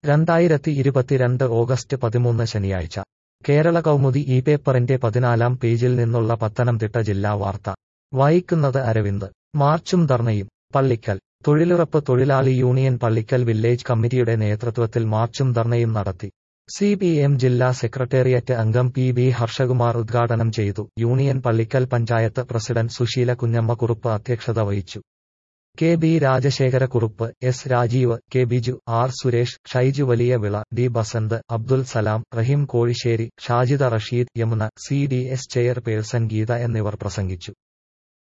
രണ്ടായിരത്തി ഇരുപത്തിരണ്ട് ഓഗസ്റ്റ് പതിമൂന്ന് ശനിയാഴ്ച കേരള കൗമുദി ഈ പേപ്പറിന്റെ പതിനാലാം പേജിൽ നിന്നുള്ള പത്തനംതിട്ട ജില്ലാ വാർത്ത വായിക്കുന്നത് അരവിന്ദ് മാർച്ചും ധർണയും പള്ളിക്കൽ തൊഴിലുറപ്പ് തൊഴിലാളി യൂണിയൻ പള്ളിക്കൽ വില്ലേജ് കമ്മിറ്റിയുടെ നേതൃത്വത്തിൽ മാർച്ചും ധർണയും നടത്തി സി പി എം ജില്ലാ സെക്രട്ടേറിയറ്റ് അംഗം പി ബി ഹർഷകുമാർ ഉദ്ഘാടനം ചെയ്തു യൂണിയൻ പള്ളിക്കൽ പഞ്ചായത്ത് പ്രസിഡന്റ് സുശീല കുഞ്ഞമ്മ കുറുപ്പ് അധ്യക്ഷത വഹിച്ചു K B Rajasekharakurup S Rajeev K Biju R Suresh Shaiju Valiyavila D Basanth Abdul Salam Rahim Kozhisseri Shajida Rasheed Yamuna C D S chairperson Geetha എന്നിവർ പ്രസംഗിച്ചു